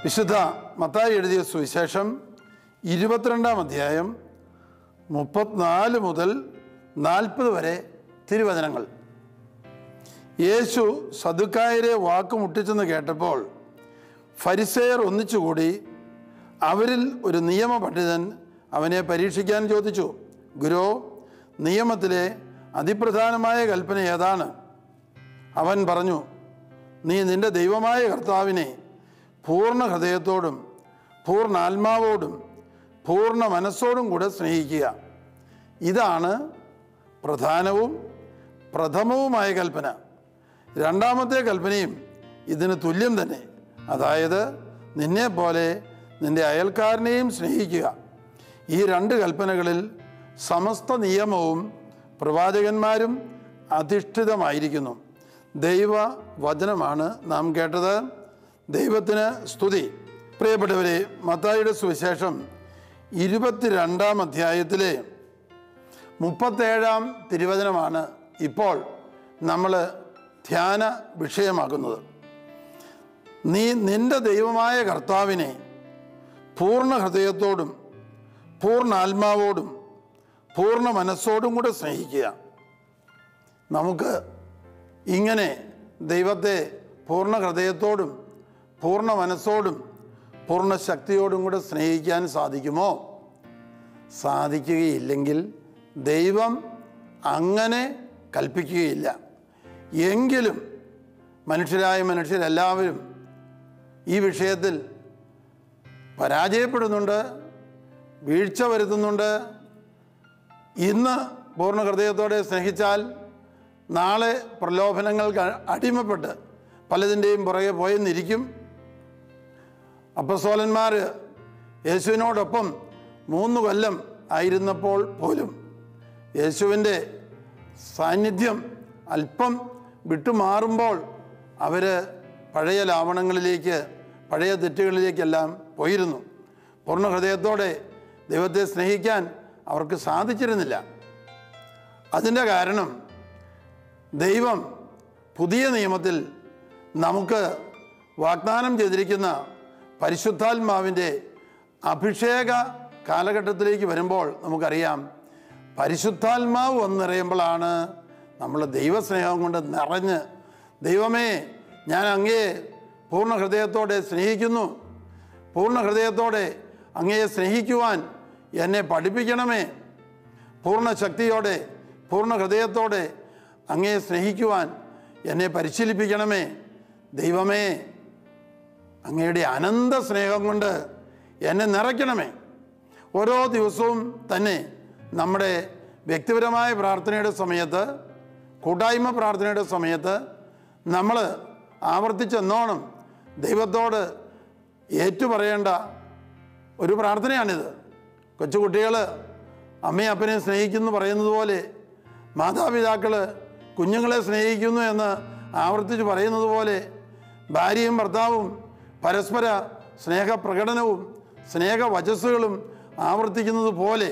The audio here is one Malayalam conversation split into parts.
വിശുദ്ധ മത്തായി എഴുതിയ സുവിശേഷം ഇരുപത്തിരണ്ടാം അധ്യായം മുപ്പത്തിനാല് മുതൽ നാൽപ്പത് വരെ തിരുവചനങ്ങൾ യേശു സദുക്കായരെ വാക്ക് മുട്ടിച്ചെന്ന് കേട്ടപ്പോൾ ഫരിസേയർ ഒന്നിച്ചുകൂടി അവരിൽ ഒരു നിയമ പണ്ഡിതൻ അവനെ പരീക്ഷിക്കാൻ ചോദിച്ചു ഗുരു നിയമത്തിലെ അതിപ്രധാനമായ കൽപ്പന ഏതാണ് അവൻ പറഞ്ഞു നീ നിന്റെ ദൈവമായ കർത്താവിനെ പൂർണ്ണ ഹൃദയത്തോടും പൂർണ്ണ ആത്മാവോടും പൂർണ്ണ മനസ്സോടും കൂടെ സ്നേഹിക്കുക ഇതാണ് പ്രധാനവും പ്രഥമവുമായ കൽപ്പന രണ്ടാമത്തെ കൽപ്പനയും ഇതിന് തുല്യം തന്നെ അതായത് നിന്നെ പോലെ നിന്റെ അയൽക്കാരനെയും സ്നേഹിക്കുക ഈ രണ്ട് കൽപ്പനകളിൽ സമസ്ത നിയമവും പ്രവാചകന്മാരും അധിഷ്ഠിതമായിരിക്കുന്നു ദൈവ വചനമാണ് നാം കേട്ടത് ദൈവത്തിന് സ്തുതി പ്രിയപ്പെട്ടവരെ മത്തായിയുടെ സുവിശേഷം ഇരുപത്തിരണ്ടാം അധ്യായത്തിലെ മുപ്പത്തേഴാം തിരുവചനമാണ് ഇപ്പോൾ നമ്മൾ ധ്യാന വിഷയമാക്കുന്നത് നീ നിന്റെ ദൈവമായ കർത്താവിനെ പൂർണ്ണ ഹൃദയത്തോടും പൂർണ്ണ ആത്മാവോടും പൂർണ്ണ മനസ്സോടും കൂടെ സ്നേഹിക്കുക നമുക്ക് ഇങ്ങനെ ദൈവത്തെ പൂർണ്ണ ഹൃദയത്തോടും പൂർണ്ണ മനസ്സോടും പൂർണ്ണ ശക്തിയോടും കൂടെ സ്നേഹിക്കാൻ സാധിക്കുമോ സാധിക്കുകയില്ലെങ്കിൽ ദൈവം അങ്ങനെ കൽപ്പിക്കുകയില്ല എങ്കിലും മനുഷ്യരായ മനുഷ്യരെല്ലാവരും ഈ വിഷയത്തിൽ പരാജയപ്പെടുന്നുണ്ട് വീഴ്ച വരുത്തുന്നുണ്ട് ഇന്ന് പൂർണ്ണ ഹൃദയത്തോടെ സ്നേഹിച്ചാൽ നാളെ പ്രലോഭനങ്ങൾക്ക് അടിമപ്പെട്ട് പലതിൻ്റെയും പുറകെ പോയെന്നിരിക്കും അപ്പസോലന്മാർ യേശുവിനോടൊപ്പം മൂന്ന് കൊല്ലം ആയിരുന്നപ്പോൾ പോലും യേശുവിൻ്റെ സാന്നിധ്യം അല്പം വിട്ടുമാറുമ്പോൾ അവർ പഴയ ലാവണങ്ങളിലേക്ക് പഴയ തെറ്റുകളിലേക്കെല്ലാം പോയിരുന്നു പൂർണ്ണ ഹൃദയത്തോടെ ദൈവത്തെ സ്നേഹിക്കാൻ അവർക്ക് സാധിച്ചിരുന്നില്ല അതിൻ്റെ കാരണം ദൈവം പുതിയ നിയമത്തിൽ നമുക്ക് വാഗ്ദാനം ചെയ്തിരിക്കുന്ന പരിശുദ്ധാത്മാവിൻ്റെ അഭിഷേക കാലഘട്ടത്തിലേക്ക് വരുമ്പോൾ നമുക്കറിയാം പരിശുദ്ധാത്മാവ് വന്നിറയുമ്പോഴാണ് നമ്മൾ ദൈവസ്നേഹം കൊണ്ട് നിറഞ്ഞ് ദൈവമേ ഞാൻ അങ്ങയെ പൂർണ്ണ ഹൃദയത്തോടെ സ്നേഹിക്കുന്നു പൂർണ്ണ ഹൃദയത്തോടെ അങ്ങയെ സ്നേഹിക്കുവാൻ എന്നെ പഠിപ്പിക്കണമേ പൂർണ്ണ ശക്തിയോടെ പൂർണ്ണ ഹൃദയത്തോടെ അങ്ങയെ സ്നേഹിക്കുവാൻ എന്നെ പരിശീലിപ്പിക്കണമേ ദൈവമേ അങ്ങയുടെ അനന്ത സ്നേഹം കൊണ്ട് എന്നെ നിറയ്ക്കണമേ ഓരോ ദിവസവും തന്നെ നമ്മുടെ വ്യക്തിപരമായ പ്രാർത്ഥനയുടെ സമയത്ത് കൂട്ടായ്മ പ്രാർത്ഥനയുടെ സമയത്ത് നമ്മൾ ആവർത്തിച്ചെന്നോണം ദൈവത്തോട് ഏറ്റുപറയേണ്ട ഒരു പ്രാർത്ഥനയാണിത് കൊച്ചുകുട്ടികൾ അമ്മയും അപ്പനെ സ്നേഹിക്കുന്നു പറയുന്നത് പോലെ മാതാപിതാക്കൾ കുഞ്ഞുങ്ങളെ സ്നേഹിക്കുന്നു എന്ന് ആവർത്തിച്ച് പറയുന്നത് പോലെ ഭാര്യയും ഭർത്താവും പരസ്പര സ്നേഹപ്രകടനവും സ്നേഹവചസ്സുകളും ആവർത്തിക്കുന്നത് പോലെ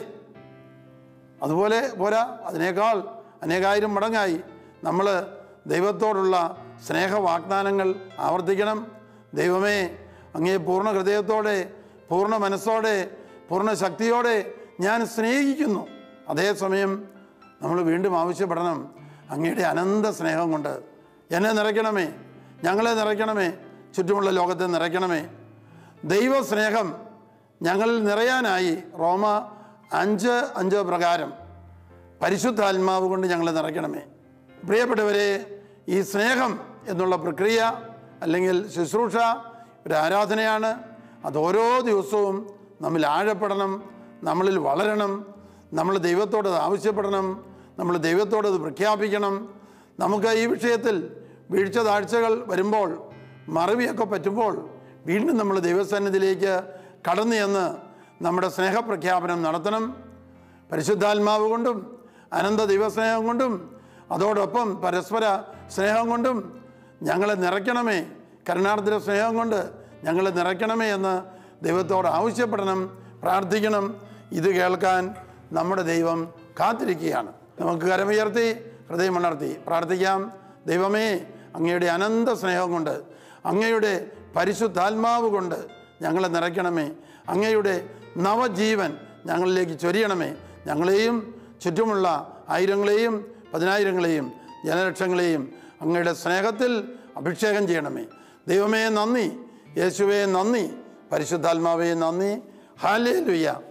അതുപോലെ പോരാ അതിനേക്കാൾ അനേകായിരം മടങ്ങായി നമ്മൾ ദൈവത്തോടുള്ള സ്നേഹ വാഗ്ദാനങ്ങൾ ആവർത്തിക്കണം ദൈവമേ അങ്ങേ പൂർണ്ണ ഹൃദയത്തോടെ പൂർണ്ണ മനസ്സോടെ പൂർണ്ണ ശക്തിയോടെ ഞാൻ സ്നേഹിക്കുന്നു അതേസമയം നമ്മൾ വീണ്ടും ആവശ്യപ്പെടണം അങ്ങയുടെ അനന്ത സ്നേഹം കൊണ്ട് എന്നെ നിറയ്ക്കണമേ ഞങ്ങളെ നിറയ്ക്കണമേ ചുറ്റുമുള്ള ലോകത്തെ നിറയ്ക്കണമേ ദൈവസ്നേഹം ഞങ്ങളിൽ നിറയാനായി റോമ അഞ്ച് അഞ്ച് പ്രകാരം പരിശുദ്ധാത്മാവ് കൊണ്ട് ഞങ്ങളെ നിറയ്ക്കണമേ പ്രിയപ്പെട്ടവരെ ഈ സ്നേഹം എന്നുള്ള പ്രക്രിയ അല്ലെങ്കിൽ ശുശ്രൂഷ ഒരു ആരാധനയാണ് അത് ഓരോ ദിവസവും നമ്മിൽ ആഴപ്പെടണം നമ്മളിൽ വളരണം നമ്മൾ ദൈവത്തോട് അത് ആവശ്യപ്പെടണം നമ്മൾ ദൈവത്തോട് അത് പ്രഖ്യാപിക്കണം നമുക്ക് ഈ വിഷയത്തിൽ വീഴ്ച താഴ്ചകൾ വരുമ്പോൾ മറവിയൊക്കെ പറ്റുമ്പോൾ വീണ്ടും നമ്മൾ ദൈവസന്നിധിയിലേക്ക് കടന്നു ചെന്ന് നമ്മുടെ സ്നേഹപ്രഖ്യാപനം നടത്തണം പരിശുദ്ധാത്മാവ് കൊണ്ടും അനന്ത ദൈവസ്നേഹം കൊണ്ടും അതോടൊപ്പം പരസ്പര സ്നേഹം കൊണ്ടും ഞങ്ങളെ നിറയ്ക്കണമേ കരുണാർദ്ര സ്നേഹം കൊണ്ട് ഞങ്ങളെ നിറയ്ക്കണമേ എന്ന് ദൈവത്തോട് ആവശ്യപ്പെടണം പ്രാർത്ഥിക്കണം ഇത് കേൾക്കാൻ നമ്മുടെ ദൈവം കാത്തിരിക്കുകയാണ് നമുക്ക് കരമുയർത്തി ഹൃദയമണർത്തി പ്രാർത്ഥിക്കാം ദൈവമേ അങ്ങയുടെ അനന്ത സ്നേഹം കൊണ്ട് അങ്ങയുടെ പരിശുദ്ധാത്മാവ് കൊണ്ട് ഞങ്ങളെ നിറയ്ക്കണമേ അങ്ങയുടെ നവജീവൻ ഞങ്ങളിലേക്ക് ചൊരിയണമേ ഞങ്ങളെയും ചുറ്റുമുള്ള ആയിരങ്ങളെയും പതിനായിരങ്ങളെയും ജനലക്ഷങ്ങളെയും അങ്ങയുടെ സ്നേഹത്തിൽ അഭിഷേകം ചെയ്യണമേ ദൈവമേ നന്ദി യേശുവേ നന്ദി പരിശുദ്ധാത്മാവേ നന്ദി ഹാലേ ലുയ്യ